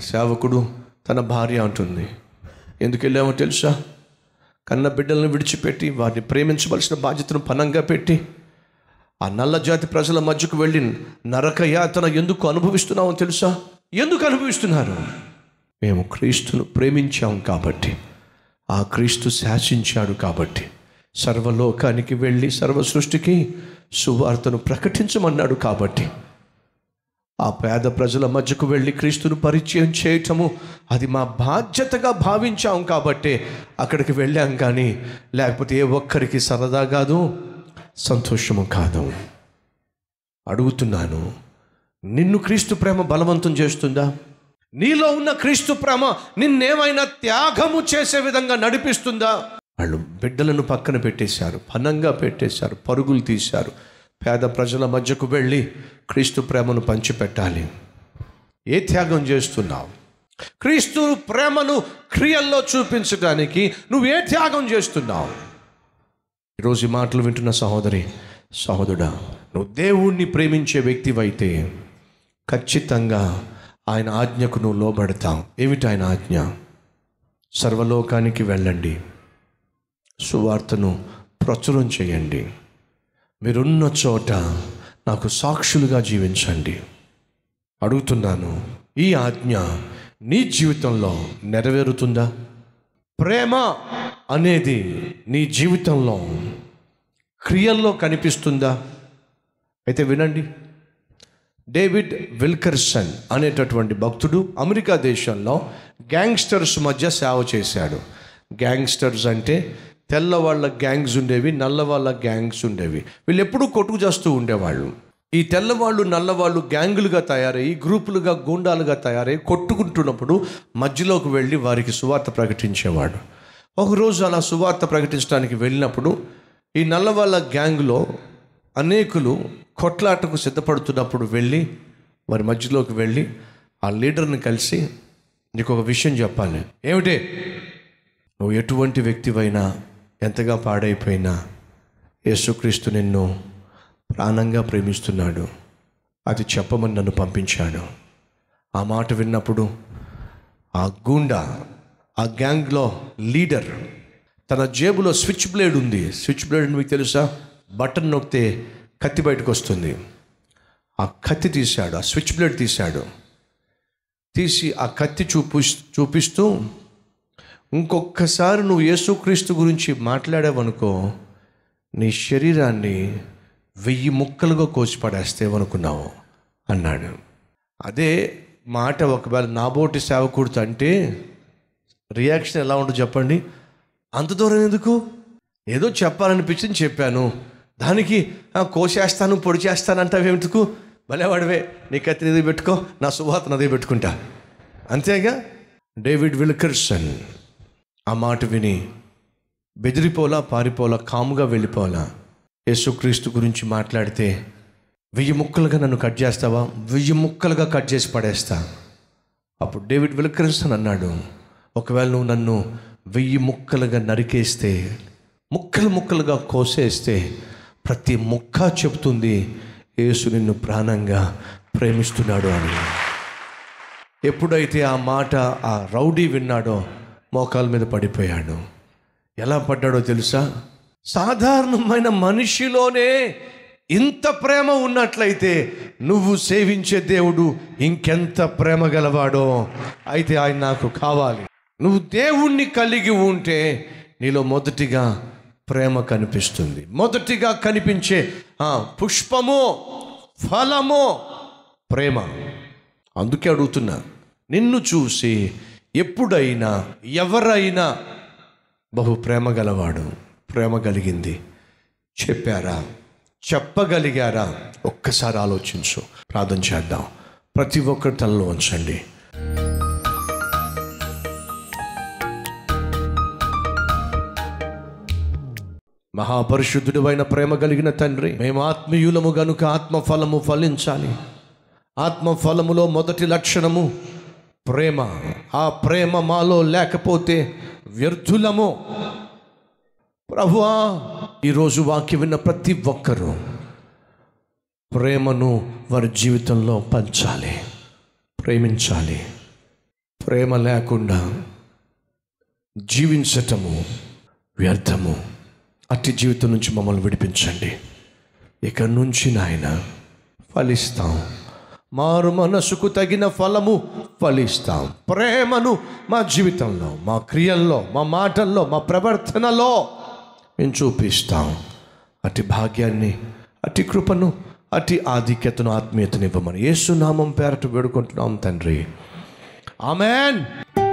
సేవకుడు తన భార్య అంటుంది ఎందుకు వెళ్ళామో తెలుసా కన్న బిడ్డలను విడిచిపెట్టి వారిని ప్రేమించవలసిన బాధ్యతను పనంగా పెట్టి ఆ నల్ల జాతి ప్రజల మధ్యకు వెళ్ళి నరక యాతన ఎందుకు అనుభవిస్తున్నామో తెలుసా ఎందుకు అనుభవిస్తున్నారు మేము క్రీస్తును ప్రేమించాం కాబట్టి ఆ క్రీస్తు శాసించాడు కాబట్టి సర్వలోకానికి వెళ్ళి సర్వ సృష్టికి సువార్తను ప్రకటించమన్నాడు కాబట్టి ఆ పేద ప్రజల మధ్యకు వెళ్ళి క్రీస్తును పరిచయం చేయటము అది మా బాధ్యతగా భావించాం కాబట్టి అక్కడికి వెళ్ళాం కానీ లేకపోతే ఏ ఒక్కరికి సరదా కాదు సంతోషము కాదు అడుగుతున్నాను నిన్ను క్రీస్తు ప్రేమ బలవంతం చేస్తుందా నీలో ఉన్న క్రీస్తు ప్రేమ నిన్నేమైనా త్యాగము చేసే విధంగా నడిపిస్తుందా వాళ్ళు బిడ్డలను పక్కన పెట్టేశారు పనంగా పెట్టేశారు పరుగులు తీశారు పేద ప్రజల మధ్యకు వెళ్ళి క్రీస్తు ప్రేమను పంచిపెట్టాలి ఏ త్యాగం చేస్తున్నావు క్రీస్తు ప్రేమను క్రియల్లో చూపించడానికి నువ్వు ఏ త్యాగం చేస్తున్నావు ఈరోజు ఈ మాటలు వింటున్న సహోదరి సహోదరుడా నువ్వు దేవుణ్ణి ప్రేమించే వ్యక్తివైతే ఖచ్చితంగా ఆయన ఆజ్ఞకు నువ్వు లోబడతావు ఏమిటి ఆయన ఆజ్ఞ సర్వలోకానికి వెళ్ళండి సువార్తను ప్రచురం చేయండి మీరున్న చోట నాకు సాక్షులుగా జీవించండి అడుగుతున్నాను ఈ ఆజ్ఞ నీ జీవితంలో నెరవేరుతుందా ప్రేమ అనేది నీ జీవితంలో క్రియల్లో కనిపిస్తుందా అయితే వినండి డేవిడ్ విల్కర్సన్ అనేటటువంటి భక్తుడు అమెరికా దేశంలో గ్యాంగ్స్టర్స్ మధ్య సేవ చేశాడు గ్యాంగ్స్టర్స్ అంటే తెల్లవాళ్ళ గ్యాంగ్స్ ఉండేవి నల్లవాళ్ళ గ్యాంగ్స్ ఉండేవి వీళ్ళు ఎప్పుడూ కొట్టుకు చేస్తూ ఉండేవాళ్ళు ఈ తెల్లవాళ్ళు నల్లవాళ్ళు గ్యాంగులుగా తయారయ్యి గ్రూపులుగా గూండాలుగా తయారై కొట్టుకుంటున్నప్పుడు మధ్యలోకి వెళ్ళి వారికి సువార్త ప్రకటించేవాడు ఒకరోజు అలా సువార్త ప్రకటించడానికి వెళ్ళినప్పుడు ఈ నల్లవాళ్ళ గ్యాంగ్లో అనేకులు కొట్లాటకు సిద్ధపడుతున్నప్పుడు వెళ్ళి వారి మధ్యలోకి వెళ్ళి ఆ లీడర్ని కలిసి నీకు ఒక విషయం చెప్పాలి ఏమిటి నువ్వు ఎటువంటి వ్యక్తివైనా ఎంతగా పాడైపోయినా యేసుక్రీస్తు నిన్ను ప్రాణంగా ప్రేమిస్తున్నాడు అది చెప్పమని నన్ను పంపించాడు ఆ మాట విన్నప్పుడు ఆ గూండా ఆ గ్యాంగ్లో లీడర్ తన జేబులో స్విచ్ బ్లేడ్ ఉంది స్విచ్ బ్లేడ్ మీకు తెలుసా బటన్ నొక్కితే కత్తి బయటకు వస్తుంది ఆ కత్తి తీశాడు ఆ స్విచ్ బ్లేడ్ తీశాడు తీసి ఆ కత్తి చూపి చూపిస్తూ ఇంకొకసారి నువ్వు యేసుక్రీస్తు గురించి మాట్లాడావనుకో నీ శరీరాన్ని వెయ్యి ముక్కలుగా కోసి పడేస్తేవనుకున్నావు అన్నాడు అదే మాట ఒకవేళ నాబోటి సేవకుడితో అంటే రియాక్షన్ ఎలా ఉంటుంది చెప్పండి అంత దూరం ఎందుకు ఏదో చెప్పాలనిపించింది చెప్పాను దానికి "ఆ, కోసేస్తాను పొడి చేస్తాను అంటావు ఎందుకు భలేవాడివే నీ కత్తి నది పెట్టుకో నా సువాత నది పెట్టుకుంటా అంతేగా డేవిడ్ విల్కర్సన్ ఆ మాట విని బెదిరిపోలా పారిపోలా కాముగా వెళ్ళిపోలా యేసుక్రీస్తు గురించి మాట్లాడితే వెయ్యి ముక్కలుగా నన్ను కట్ చేస్తావా వెయ్యి ముక్కలుగా కట్ చేసి పడేస్తా అప్పుడు డేవిడ్ విల్కర్సన్ అన్నాడు ఒకవేళ నువ్వు నన్ను వెయ్యి ముక్కలుగా నరికేస్తే ముక్కలు ముక్కలుగా కోసేస్తే ప్రతి ముక్క చెప్తుంది యేసు నిన్ను ప్రాణంగా ప్రేమిస్తున్నాడు అని ఎప్పుడైతే ఆ మాట ఆ రౌడీ విన్నాడో మోకాల మీద పడిపోయాడు ఎలా పడ్డాడో తెలుసా సాధారణమైన మనిషిలోనే ఇంత ప్రేమ ఉన్నట్లయితే నువ్వు సేవించే దేవుడు ఇంకెంత ప్రేమ గలవాడో అయితే ఆయన నాకు కావాలి నువ్వు దేవుణ్ణి కలిగి ఉంటే నీలో మొదటిగా ప్రేమ కనిపిస్తుంది మొదటిగా కనిపించే ఆ, పుష్పము ఫలము ప్రేమ అందుకే అడుగుతున్నా నిన్ను చూసి ఎప్పుడైనా ఎవరైనా బహు ప్రేమ గలవాడు ప్రేమ కలిగింది చెప్పారా చెప్పగలిగారా ఒక్కసారి ఆలోచించు ప్రార్థన చేద్దాం ప్రతి ఒక్కరి తలలో ఉంచండి మహాపరిశుద్ధుడు ప్రేమ కలిగిన తండ్రి మేము ఆత్మీయులము గనుక ఆత్మ ఫలము ఫలించాలి ఆత్మ ఫలములో మొదటి లక్షణము ప్రేమ ఆ ప్రేమ మాలో లేకపోతే వ్యర్థులము ప్రభువా ఈరోజు వాక్యం విన్న ప్రతి ఒక్కరూ ప్రేమను వారి జీవితంలో పంచాలి ప్రేమించాలి ప్రేమ లేకుండా జీవించటము వ్యర్థము అట్టి జీవితం నుంచి మమ్మల్ని విడిపించండి ఇక నుంచి నాయన ఫలిస్తాం మారు మనసుకు తగిన ఫలము ఫలిస్తాం ప్రేమను మా జీవితంలో మా క్రియల్లో మా మాటల్లో మా ప్రవర్తనలో మేము చూపిస్తాం అట్టి భాగ్యాన్ని అట్టి కృపను అట్టి ఆధిక్యతను ఆత్మీయతను ఇవ్వమని యేసునామం పేరట వేడుకుంటున్నాం తండ్రి ఆమెన్